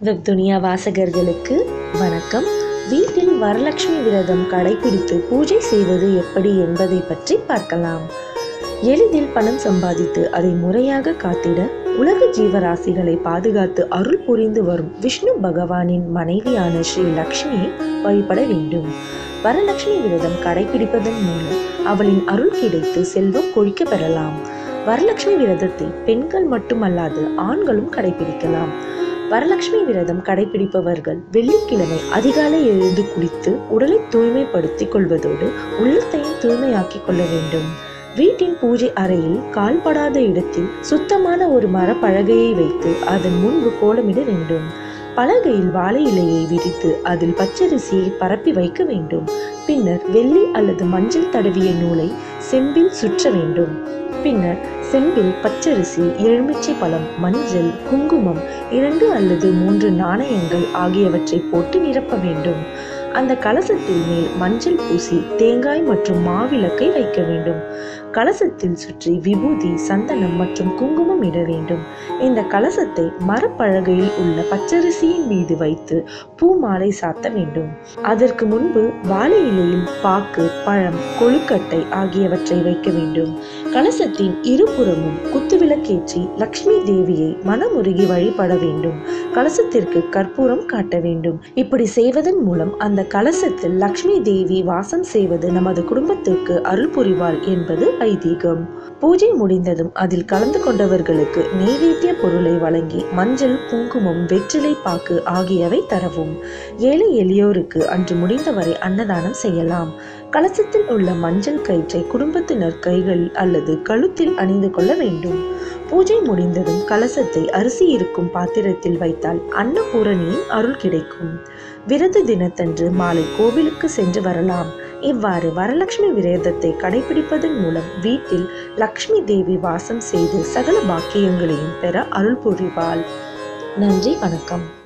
வெப்துனியா வாசகர்களுக்கு வணக்கம் வீட்டில் வரலட்சுமி விரதம் கடைபிடித்து பூஜை செய்வது எப்படி என்பதை பற்றி பார்க்கலாம் எளிதில் பணம் சம்பாதித்து அதை முறையாக காத்திட உலக ஜீவராசிகளை பாதுகாத்து அருள் புரிந்து வரும் விஷ்ணு பகவானின் மனைவியான ஸ்ரீ லக்ஷ்மியை வழிபட வேண்டும் வரலட்சுமி விரதம் கடைபிடிப்பதன் மூலம் அவளின் அருள் கிடைத்து செல்வம் கொழிக்க பெறலாம் வரலட்சுமி விரதத்தை பெண்கள் மட்டுமல்லாது ஆண்களும் கடைபிடிக்கலாம் வரலட்சுமி விரதம் கடைபிடிப்பவர்கள் வெள்ளிக்கிழமை அதிகாலை எழுந்து குளித்து உடலை தூய்மைப்படுத்திக் கொள்வதோடு உள்ளத்தையும் தூய்மையாக்கிக் கொள்ள வேண்டும் வீட்டின் பூஜை அறையில் கால்படாத இடத்தில் சுத்தமான ஒரு மரப்பலகையை வைத்து அதன் முன்பு கோலமிட வேண்டும் பலகையில் வாழை இலையை விரித்து அதில் பச்சரிசியை பரப்பி வைக்க வேண்டும் பின்னர் வெள்ளி அல்லது மஞ்சள் தடவிய நூலை செம்பில் சுற்ற வேண்டும் பின்னர் செம்பில் பச்சரிசி எலுமிச்சை பழம் மஞ்சள் குங்குமம் இரண்டு அல்லது மூன்று நாணயங்கள் ஆகியவற்றை போட்டு நிரப்ப வேண்டும் அந்த கலசத்தில் மேல் மஞ்சள் பூசி தேங்காய் மற்றும் மாவிளக்கை வைக்க வேண்டும் கலசத்தில் சுற்றி விபூதி சந்தனம் மற்றும் குங்குமம் இட வேண்டும் இந்த கலசத்தை மரப்பலகையில் உள்ள பச்சரிசியின் மீது வைத்து பூ மாலை சாத்த வேண்டும் அதற்கு முன்பு வாழை இலையில் பாக்கு பழம் கொழுக்கட்டை ஆகியவற்றை வைக்க வேண்டும் கலசத்தின் இருபுறமும் குத்துவிளக்கேற்றி லக்ஷ்மி தேவியை மனமுருகி வழிபட வேண்டும் கலசத்திற்கு கற்பூரம் காட்ட வேண்டும் இப்படி செய்வதன் மூலம் அந்த கலசத்தில் லக்ஷ்மி தேவி வாசம் செய்வது நமது குடும்பத்திற்கு அருள் புரிவாள் என்பது ஐதீகம் பூஜை முடிந்ததும் அதில் கலந்து கொண்டவர்களுக்கு நெய்வேத்திய பொருளை வழங்கி மஞ்சள் குங்குமம் வெற்றிலை பாக்கு ஆகியவை தரவும் ஏழை எளியோருக்கு அன்று முடிந்தவரை அன்னதானம் செய்யலாம் கலசத்தில் உள்ள மஞ்சள் கயிற்றை குடும்பத்தினர் கைகள் அல்லது கழுத்தில் அணிந்து கொள்ள வேண்டும் பூஜை முடிந்ததும் கலசத்தை அரிசி இருக்கும் பாத்திரத்தில் வைத்தால் அன்னபூரணியின் அருள் கிடைக்கும் விரத தினத்தன்று மாலை கோவிலுக்கு சென்று வரலாம் இவ்வாறு வரலட்சுமி விரதத்தை கடைபிடிப்பதன் மூலம் வீட்டில் லக்ஷ்மி தேவி வாசம் செய்து சகல பாக்கியங்களையும் பெற அருள் புரிவாள் நன்றி வணக்கம்